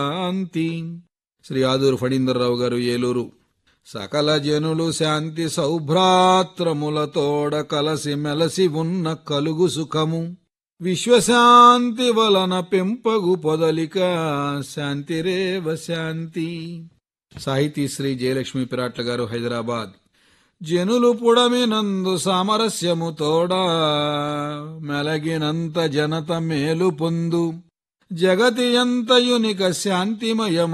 శాంతి శ్రీ ఆదూరు ఫణీందర్రావు గారు ఏలూరు సకల జనులు శాంతి సౌభ్రాత్రములతోడ కలసి మెలసి ఉన్న కలుగు సుఖము విశ్వశాంతి వలన పెంపగు పొదలిక శాంతిరేవ శాంతి సాహితీ శ్రీ జయలక్ష్మి పిరాట్ల గారు హైదరాబాద్ జనులు పుడమినందు సామరస్యము తోడా మెలగినంత జనత మేలు పొందు జగతి ఎంతయునిక శాంతిమయమ